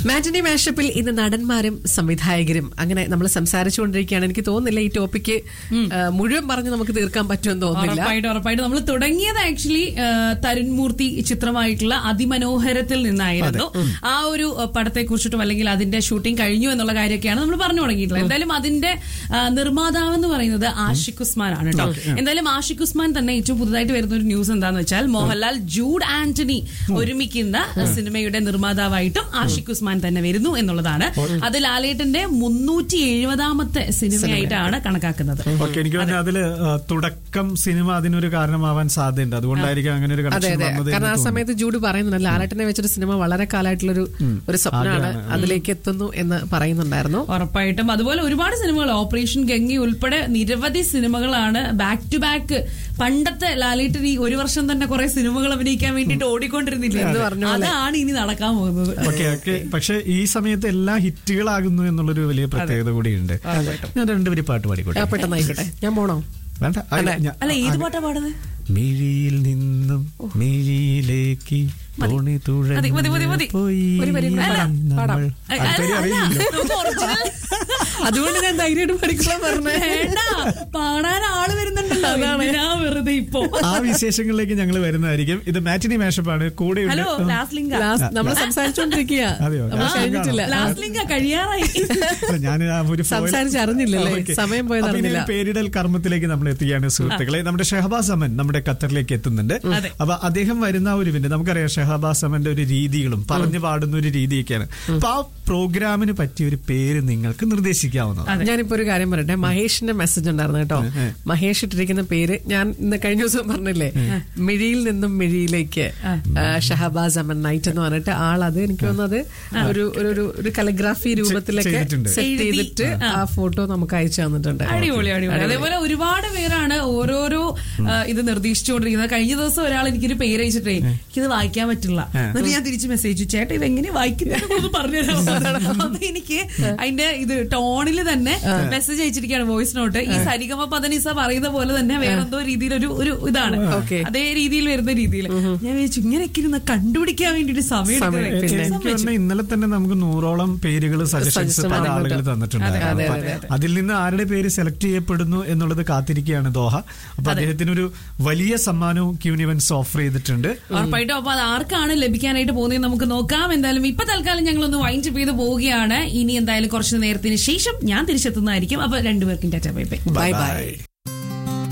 മാറ്റിനി മാഷപ്പിൽ ഇന്ന് നടന്മാരും സംവിധായകരും അങ്ങനെ നമ്മൾ സംസാരിച്ചുകൊണ്ടിരിക്കുകയാണ് എനിക്ക് തോന്നുന്നില്ല ഈ ടോപ്പിക്ക് മുഴുവൻ പറഞ്ഞ് നമുക്ക് തീർക്കാൻ പറ്റുമെന്ന് തോന്നുന്നില്ല ഉറപ്പായിട്ടും ഉറപ്പായിട്ടും നമ്മൾ തുടങ്ങിയത് ആക്ച്വലി തരുൺ മൂർത്തി ചിത്രമായിട്ടുള്ള അതിമനോഹരത്തിൽ നിന്നായിരുന്നു ആ ഒരു പടത്തെ കുറിച്ചിട്ടും അല്ലെങ്കിൽ അതിന്റെ ഷൂട്ടിംഗ് കഴിഞ്ഞു എന്നുള്ള കാര്യമൊക്കെയാണ് നമ്മൾ പറഞ്ഞു തുടങ്ങിയിട്ടുള്ളത് എന്തായാലും അതിന്റെ ആ, നിർമ്മാതാവ് എന്ന് പറയുന്നത് ആഷിഖ് ഉസ്മാൻ ആണ് കേട്ടോ എന്തായാലും ആഷിഖ് ഉസ്മാൻ തന്നെ ഏറ്റവും പുതുതായിട്ട് വരുന്ന ഒരു ന്യൂസ് എന്താന്ന് വെച്ചാൽ മോഹൻലാൽ ജൂഡ് ആന്റണി ഒരുമിക്കുന്ന സിനിമയുടെ നിർമ്മാതാവായിട്ടും ആഷിഖ് ഉസ്മാൻ തന്നെ വരുന്നു എന്നുള്ളതാണ് അത് ലാലേട്ടന്റെ മുന്നൂറ്റി എഴുപതാമത്തെ സിനിമയായിട്ടാണ് കണക്കാക്കുന്നത് ഓക്കെ എനിക്ക് തോന്നുന്നു അതില് ആ, തുടക്കം സിനിമ അതിനൊരു കാരണമാവാൻ സാധ്യതയുണ്ട് അതുകൊണ്ടായിരിക്കും അങ്ങനെ ഒരു അതെ കണക്ഷൻ അതെ വന്നത് കാരണം ആ എന്ന് തോന്നുന്നു. സമയത്ത് ജൂഡ് പറയുന്നുണ്ട് ലാലേട്ടനെ വെച്ചൊരു സിനിമ വളരെ കാലമായിട്ടുള്ളൊരു ഒരു സ്വപ്നമാണ് അതിലേക്ക് എത്തുന്നു എന്ന് പറയുന്നുണ്ടായിരുന്നു ഉറപ്പായിട്ടും അതുപോലെ ഒരുപാട് സിനിമകൾ ഓപ്പറേഷൻ ഗംഗി ഉൾപ്പെടെ നിരവധി സിനിമകളാണ് ബാക്ക് ടു ബാക്ക് പണ്ടത്തെ ലാലേട്ടൻ ഈ ഒരു വർഷം തന്നെ കുറെ സിനിമകൾ അഭിനയിക്കാൻ വേണ്ടിയിട്ട് ഓടിക്കൊണ്ടിരുന്നില്ലേ എന്ന് പറഞ്ഞ പോലെ. അതാണ് ഇനി നടക്കാൻ പോകുന്നത് ഓക്കെ ഓക്കെ പക്ഷെ ഈ സമയത്ത് എല്ലാം ഹിറ്റുകളാകുന്നു എന്നുള്ളൊരു വലിയ പ്രത്യേകത കൂടിയുണ്ട് ഞാൻ രണ്ടുപേരും പാട്ട് ആ, പാടിക്കോട്ടെ പെട്ടെന്നായിക്കോട്ടെ ഞാൻ പോണോ വേണ്ട അല്ല, ഞാൻ- അല്ല ഏത് പാട്ടാ പാടുന്നത് മിഴിയിൽ നിന്നും മിഴിയിലേക്ക് തോണി മതി, മതി, മതി, മതി. പോയി ഒരു വരി കൂടെ പാടാം, പാടാം. നമ്മൾ- അത് പേര് അറിയില്ലല്ലോ നമുക്ക് original അതുകൊണ്ട് ഞാൻ ധൈര്യമായിട്ട് പഠിക്കാൻ പറഞ്ഞേ വേണ്ട പാടാൻ ആള് വരുന്നുണ്ടല്ലോ എന്തിനാ വെറുതെ ഇപ്പൊ ആ വിശേഷങ്ങളിലേക്ക് ഞങ്ങൾ വരുന്നതായിരിക്കും ഇത് മാറ്റിനി മാഷപ്പാണ് കൂടെ ഹലോ ലാസ്റ്റ് ലിങ്ക ലാസ്റ്റ് നമ്മൾ സംസാരിച്ചോണ്ടിരിക്കുക അതെയോ? നമ്മൾ ലാസ്റ്റ് കഴിഞ്ഞിട്ടില്ല ലാസ്റ്റ് ലിങ്ക കഴിയാറായി ഞാൻ ആ ഒരു foil- സംസാരിച്ച് അറിഞ്ഞില്ലല്ലേ? ഓക്കേ. സമയം പോയത് അപ്പൊ ഇനി അറിഞ്ഞില്ല. പേരിടൽ കർമ്മത്തിലേക്ക് നമ്മൾ എത്തുകയാണ് സുഹൃത്തുക്കളെ നമ്മുടെ ഷഹബാസ് അമൻ നമ്മുടെ ഖത്തറിലേക്ക് എത്തുന്നുണ്ട് അതെ. അപ്പൊ അദ്ദേഹം വരുന്ന ആ ഒരു ഇവന്റ് നമുക്കറിയാം ഷഹബാസ് അമന്റെ ഒരു രീതികളും പറഞ്ഞു പാടുന്ന ഒരു രീതിയൊക്കെയാണ് അപ്പൊ ആ പ്രോഗ്രാമിന് പറ്റിയ ഒരു പേര് നിങ്ങൾക്ക് നിർദ്ദേശിക്കാവുന്നതാണ് ഞാനിപ്പോ ഒരു കാര്യം പറയട്ടെ മഹേഷിന്റെ മെസ്സേജ് ഉണ്ടായിരുന്നു കേട്ടോ മഹേഷ് ഇട്ടിരിക്കുന്ന പേര് ഞാൻ ഇന്ന് കഴിഞ്ഞ ദിവസം പറഞ്ഞില്ലേ മിഴിയിൽ നിന്നും മിഴിയിലേക്ക് ആ, ഷഹബാസ് അമൻ നൈറ്റ് എന്ന് പറഞ്ഞിട്ട് ആൾ അത് എനിക്ക് തോന്നുന്നത് ഒരു ഒരു- ഒരു ഒരു കലഗ്രാഫി രൂപത്തിലൊക്കെ ചെയ്തിട്ടുണ്ട്. സെറ്റ് ചെയ്തിട്ട് ആ ഫോട്ടോ നമുക്ക് അയച്ചു തന്നിട്ടുണ്ട് അടിപൊളി അടിപൊളി അതേപോലെ ഒരുപാട് പേരാണ് ഓരോരോ ആ, ഇത് നിർദ്ദേശിച്ചുകൊണ്ടിരിക്കുന്നത് കഴിഞ്ഞ ദിവസം ഒരാൾ എനിക്കൊരു പേര് അയച്ചിട്ടേ എനിക്കിത് വായിക്കാൻ പറ്റില്ല എന്നിട്ട് ഞാൻ തിരിച്ച് മെസ്സേജ് ചേട്ടാ ഇത് എങ്ങനെ വായിക്കുന്നത് പറഞ്ഞു അപ്പൊ എനിക്ക് അതിന്റെ ഇത് ടോണിൽ തന്നെ മെസ്സേജ് അയച്ചിരിക്കുകയാണ് വോയിസ് നോട്ട് ഈ സരിഗമ പദനിസ പറയുന്ന പോലെ തന്നെ വേറെന്തോ രീതിയിലൊരു ഒരു ഇതാണ് Okay. അതേ രീതിയിൽ വരുന്ന രീതിയിൽ ഞാൻ വിചാരിച്ചു ഇങ്ങനെയൊക്കെ ഇരുന്ന് കണ്ടുപിടിക്കാൻ വേണ്ടിട്ട് സമയം സമയം എടുക്കുന്നത്. പിന്നെ. എനിക്ക് തോന്നുന്നു ഇന്നലെ തന്നെ നമുക്ക് നൂറോളം പേരുകൾ സജഷൻസ് Suggestion പല ആളുകൾ വന്നിട്ടുണ്ട്. തന്നിട്ടുണ്ടായിരുന്നു അതെ, അപ്പൊ അതെ, അതെ. അതിൽ നിന്ന് ആരുടെ പേര് സെലക്ട് ചെയ്യപ്പെടുന്നു എന്നുള്ളത് കാത്തിരിക്കുകയാണ് ദോഹ അപ്പൊ അദ്ദേഹത്തിന് ഒരു വലിയ സമ്മാനവും ക്യൂനിവൻസ് ഓഫർ ചെയ്തിട്ടുണ്ട് ഉറപ്പായിട്ടും അപ്പൊ അത് ആർക്കാണ് ലഭിക്കാനായിട്ട് പോകുന്നത് നമുക്ക് നോക്കാം എന്തായാലും ഇപ്പൊ തൽക്കാലം ഞങ്ങളൊന്ന് വൈൻഡ് അപ്പ് ചെയ്ത് പോവുകയാണ് ഇനി എന്തായാലും കുറച്ച് നേരത്തിന് ശേഷം ഞാൻ തിരിച്ചെത്തുന്നതായിരിക്കും അപ്പൊ രണ്ടുപേർക്കും tata bye bye bye by